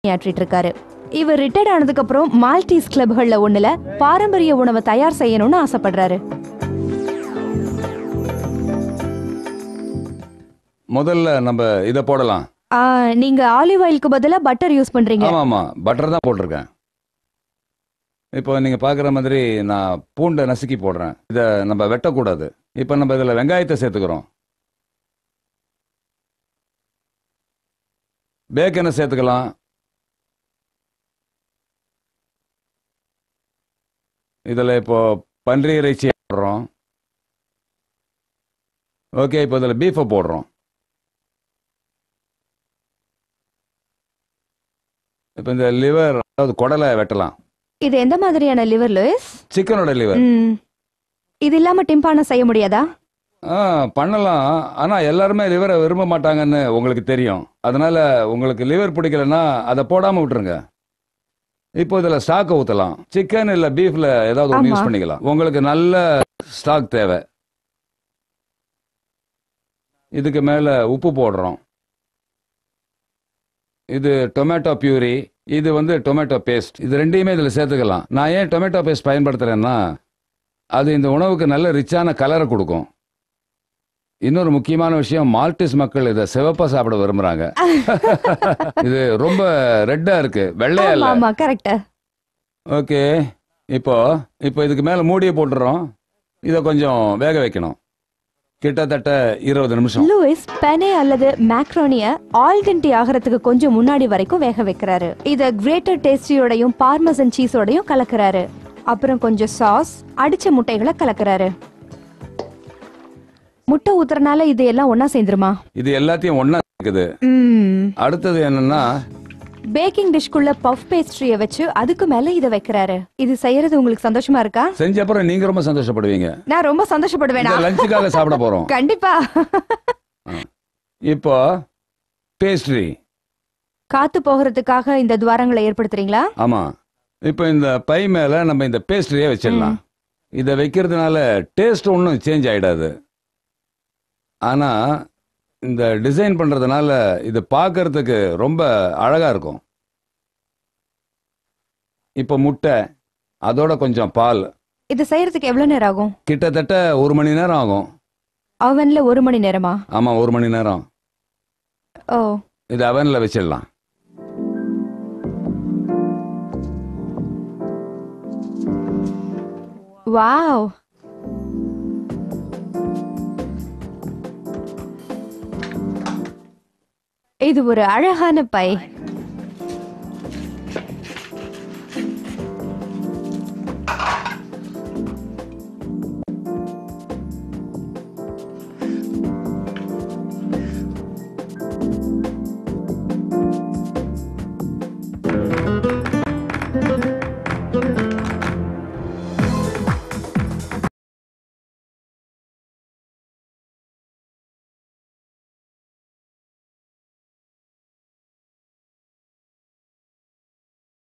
ஆற்றிட்டு இருக்காரு இவர் ரிட்டையர்ட் ஆனதுக்கு அப்புறம் மால்டீஸ் கிளப்கள்ல ஒண்ணுல பாரம்பரிய உணவை தயார் செய்யணும்னு ஆசைப்படுறாரு முதல்ல நம்ம இதை போடலாம் ஆ, நீங்க ஆலிவ் ஆயிலுக்கு பதிலா பட்டர் யூஸ் பண்றீங்க ஆமா ஆமா பட்டர் தான் போட்டிருக்கேன் இப்போ நீங்க பார்க்குற மாதிரி நான் பூண்டை நசுக்கி போடுறேன் இதை நம்ம வெட்டக்கூடாது இப்போ நம்ம இதில் வெங்காயத்தை சேர்த்துக்கிறோம் பேக்கனை சேர்த்துக்கலாம் இதில் இப்போ பன்றி இறைச்சி போடுறோம் ஓகே இப்போ இதில் பீஃபை போடுறோம் இப்போ இந்த லிவர் அதாவது குடலை வெட்டலாம் இது எந்த மாதிரியான லிவர் லூயிஸ் சிக்கனோட லிவர் ம். இது இல்லாம டிம்பானா செய்ய முடியாதா ஆ பண்ணலாம் ஆனா எல்லாருமே லிவரை விரும்ப மாட்டாங்கன்னு உங்களுக்கு தெரியும் அதனால உங்களுக்கு லிவர் பிடிக்கலன்னா அதை போடாம விட்டுருங்க இப்போ இதுல ஸ்டாக் ஊத்தலாம் சிக்கன் இல்ல பீஃப்ல ஏதாவது ஒன்று ஆமா. யூஸ் பண்ணிக்கலாம் உங்களுக்கு நல்ல ஸ்டாக் தேவை இதுக்கு மேல உப்பு போடுறோம் இது டொமேட்டோ பியூரி இது வந்து டொமேட்டோ பேஸ்ட் இது ரெண்டையுமே இதில் சேர்த்துக்கலாம் நான் ஏன் டொமேட்டோ பேஸ்ட் பயன்படுத்துறேன்னா அது இந்த உணவுக்கு நல்ல ரிச்சான கலரை கொடுக்கும் இன்னொரு முக்கியமான விஷயம் மால்டிஸ் மக்கள் இதை சிவப்பா சாப்பிட விரும்புறாங்க இது ரொம்ப ரெட்டா இருக்கு வெள்ளையா ஆமா இல்ல ஆமா கரெக்ட் ஓகே இப்போ இப்போ இதுக்கு மேல மூடியை போட்டுறோம் இதை கொஞ்சம் வேக வைக்கணும் கிட்டத்தட்ட இருபது நிமிஷம் லூயிஸ் பெனே அல்லது மேக்ரோனிய ஆல்டென்டி ஆகிறதுக்கு கொஞ்சம் முன்னாடி வரைக்கும் வேக வைக்கிறாரு இத கிரேட்டர் டேஸ்டியோடையும் பார்மசன் சீஸோடையும் கலக்குறாரு அப்புறம் கொஞ்சம் சாஸ் அடிச்ச முட்டைகளை கலக்குறாரு முட்டை ஊத்துறனால இது எல்லாம் ஒண்ணா சேர்ந்துருமா இது எல்லாத்தையும் ஒண்ணா இருக்குது ம் அடுத்தது என்னன்னா பேக்கிங் டிஷ்குள்ள பஃப் பேஸ்ட்ரிய வச்சு அதுக்கு மேல இத வைக்கிறாரு இது செய்யறது உங்களுக்கு சந்தோஷமா இருக்கா செஞ்ச அப்புறம் நீங்க ரொம்ப சந்தோஷப்படுவீங்க நான் ரொம்ப சந்தோஷப்படுவேனா இந்த லஞ்சுக்காக சாப்பிட போறோம் கண்டிப்பா இப்போ பேஸ்ட்ரி காத்து போகிறதுக்காக இந்த துவாரங்களை ஏற்படுத்துறீங்களா ஆமா இப்போ இந்த பை மேல நம்ம இந்த பேஸ்ட்ரியே வச்சிடலாம் இதை வைக்கிறதுனால டேஸ்ட் ஒன்றும் சேஞ்ச் ஆயிடாது ஆனா இந்த டிசைன் பண்றதுனால இது பார்க்கறதுக்கு ரொம்ப அழகா இருக்கும் இப்போ முட்டை அதோட கொஞ்சம் பால் இது செய்யறதுக்கு எவ்வளவு நேரம் ஆகும் கிட்டத்தட்ட ஒரு மணி நேரம் ஆகும் அவன்ல ஒரு மணி நேரமா ஆமா ஒரு மணி நேரம் ஓ இது அவன்ல வச்சிடலாம் வாவ் இது ஒரு அழகான பை